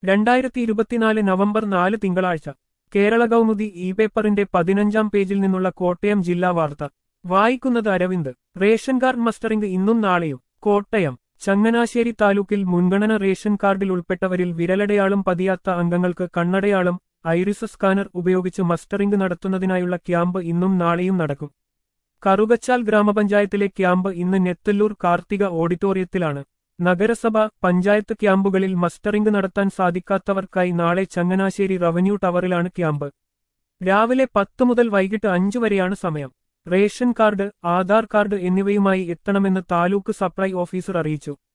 രണ്ടായിരത്തി ഇരുപത്തിനാല് നവംബർ നാല് തിങ്കളാഴ്ച കേരള കൗമുദി ഇ പേപ്പറിന്റെ പതിനഞ്ചാം പേജിൽ നിന്നുള്ള കോട്ടയം ജില്ലാ വാർത്ത വായിക്കുന്നത് അരവിന്ദ് റേഷൻ കാർഡ് മസ്റ്ററിംഗ് ഇന്നും നാളെയും കോട്ടയം ചങ്ങനാശ്ശേരി താലൂക്കിൽ മുൻഗണന റേഷൻ കാർഡിൽ ഉൾപ്പെട്ടവരിൽ വിരലടയാളം പതിയാത്ത അംഗങ്ങൾക്ക് കണ്ണടയാളം ഐറിസ് സ്കാനർ ഉപയോഗിച്ച് മസ്റ്ററിംഗ് നടത്തുന്നതിനായുള്ള ക്യാമ്പ് ഇന്നും നാളെയും നടക്കും കറുകച്ചാൽ ഗ്രാമപഞ്ചായത്തിലെ ക്യാമ്പ് ഇന്ന് നെത്തല്ലൂർ കാർത്തിക ഓഡിറ്റോറിയത്തിലാണ് നഗരസഭ പഞ്ചായത്ത് ക്യാമ്പുകളിൽ മസ്റ്ററിംഗ് നടത്താൻ സാധിക്കാത്തവർക്കായി നാളെ ചങ്ങനാശ്ശേരി റവന്യൂ ടവറിലാണ് ക്യാമ്പ് രാവിലെ പത്ത് മുതൽ വൈകിട്ട് അഞ്ചു വരെയാണ് സമയം റേഷൻ കാർഡ് ആധാർ കാർഡ് എന്നിവയുമായി എത്തണമെന്ന് താലൂക്ക് സപ്ലൈ ഓഫീസർ അറിയിച്ചു